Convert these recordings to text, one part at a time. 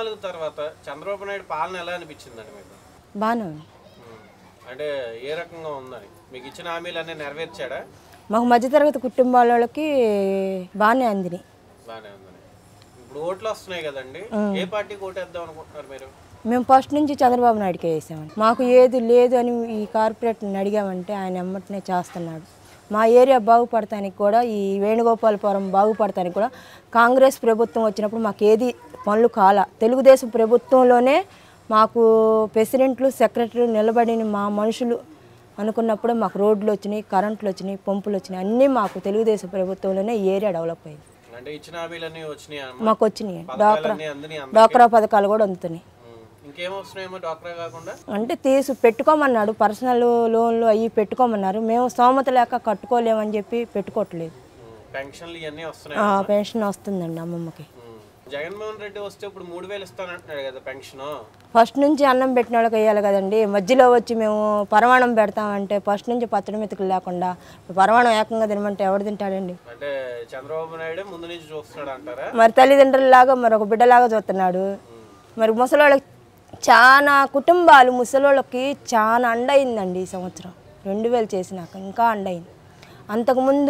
పద్నాలుగు తర్వాత చంద్రబాబు నాయుడు పాలన ఎలా అనిపించిందండి మీకు బాగానే ఉంది ఉమ్. అంటే ఏ రకంగా ఉందని మీకు ఇచ్చిన హామీలన్నీ నెరవేర్చాడా మాకు మధ్యతరగతి కుటుంబాల వాళ్ళకి బాగానే అందినాయి బాగానే ఉందని ఇప్పుడు ఓట్లు వస్తున్నాయి కదండి ఏ పార్టీకి ఓటేద్దాం అనుకుంటున్నారు మీరు మేము ఫస్ట్ నుంచి చంద్రబాబు నాయుడుకే వేసామండి మాకు ఏది లేదు అని ఈ కార్పొరేటర్ని అడిగామంటే ఆయన ఎమ్మటనే చేస్తున్నాడు మా ఏరియా బాగుపడటానికి కూడా ఈ వేణుగోపాలపురం బాగుపడటానికి కూడా కాంగ్రెస్ ప్రభుత్వం వచ్చినప్పుడు మాకు ఏది పనులు కాల తెలుగుదేశం ప్రభుత్వంలోనే మాకు ప్రెసిడెంట్లు సెక్రటరీలు నిలబడిన మా మనుషులు అనుకున్నప్పుడే మాకు రోడ్లు వచ్చినాయి కరెంట్లు వచ్చినాయి పంపులు వచ్చినాయి అన్నీ మాకు తెలుగుదేశం ప్రభుత్వంలోనే ఈ ఏరియా డెవలప్ అయింది అంటే ఇచ్చిన హామీలన్నీ వచ్చినాయి అమ్మా మాకు వచ్చినాయి డాక్రా పథకాలన్నీ అందినాయి అందరికీ? డాక్రా పథకాలు కూడా అందుతున్నాయి ఉమ్. ఇంకేం వస్తున్నాయేమో డాక్టర్ కాకుండా అంటే తీసు పెట్టుకోమన్నాడు పర్సనల్ లోన్లు అవి పెట్టుకోమన్నారు మేము స్తోమత లేక కట్టుకోలేమని చెప్పి పెట్టుకోవట్లేదు ఉమ్. పెన్షన్లు ఇవన్నీ వస్తున్నాయి ఆ, పెన్షన్ వస్తుందండి అమ్మమ్మకి ఉమ్. జగన్మోహన్ రెడ్డి వస్తే ఇప్పుడు మూడు వేలు ఇస్తానంటున్నాడు కదా పెన్షన్ ఫస్ట్ నుంచి అన్నం పెట్టిన వాళ్ళకి వేయాలి కదండి మధ్యలో వచ్చి మేము పరమాణం పెడతామంటే ఫస్ట్ నుంచి పచ్చడి మెతుకులు లేకుండా పరమాణం ఏకంగా తినమంటే ఎవడు తింటాడండి అంటే చంద్రబాబు నాయుడు ముందు నుంచి చూస్తున్నాడు అంటారా మరి తల్లిదండ్రులలాగా మరి ఒక బిడ్డలాగా చూస్తున్నాడు మరి ముసలోళ్ళకి చాలా కుటుంబాలు ముసలోళ్ళకి చాలా అండయిందండి ఈ సంవత్సరం రెండు వేలు చేసినాక ఇంకా అండయింది అంతకుముందు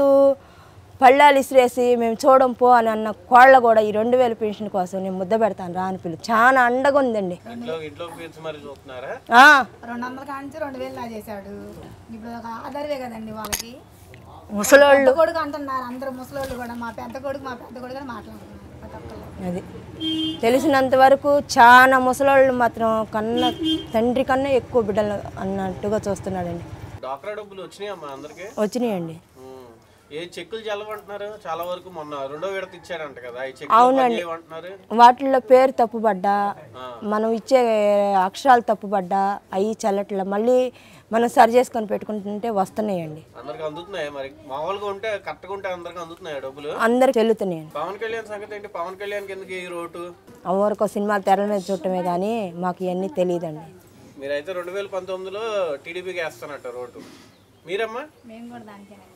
పళ్ళాలు ఇసిరేసి మేము చూడం పో అని అన్న కోళ్ళ కూడా ఈ రెండు వేల పెన్షన్ కోసం నేను ముద్ద పెడతాను రా అని పిలు చాలా అండగా ఉందండి ఇంట్లో ఇంట్లోకి పిలిచి మరి చూస్తున్నారా ఆ, రెండు వందల కాంచి రెండు వేలు నా చేశాడు ఇప్పుడు ఒక ఆధారవే కదండి వాళ్ళకి ముసలోళ్ళు పెద్ద కొడుకు అంటున్నారు అందరు ముసలోళ్ళు కూడా మా పెద్ద కొడుకు మా పెద్ద కొడుకు అని మాట్లాడుతున్నారు ప్రతి ఒక్కళ్ళు అది తెలిసినంత వరకు చాలా ముసలోళ్ళు మాత్రం కన్న తండ్రి కన్నా ఎక్కువ బిడ్డలు అన్నట్టుగా చూస్తున్నాడండి డాక్టర్ డబ్బులు వచ్చినాయి అమ్మా అందరికి వచ్చినాయండి ఏ చెక్కులు చల్లవంటున్నారు చాలా వరకు మొన్న రెండో విడత ఇచ్చాడంట కదా ఈ చెక్కులు పనిచేయమంటున్నారు వాటిల్లో పేరు తప్పుపడ్డా మనం ఇచ్చే అక్షరాలు తప్పుపడ్డా అవి చల్లట్ల మళ్ళీ మనం సరి చేసుకొని పెట్టుకుంటుంటే వస్తున్నాయండి అందరికి అందుతున్నాయి మరి మామూలుగా ఉంటే కరెక్ట్గా ఉంటే అందరికి అందుతున్నాయి డబ్బులు అందరికి చెల్లుతున్నాయండి పవన్ కళ్యాణ్ సంగతి ఏంటి పవన్ కళ్యాణ్కి ఎందుకు ఈ రోటు అమ్మవరకు సినిమాలు తెరల మీద చూడటమే కానీ మాకు ఇవన్నీ తెలియదండి మీరైతే రెండు వేల పంతొమ్మిదిలో టీడీపీకి వేస్తానట రోటు మీరమ్మా మేము కూడా దానికేనే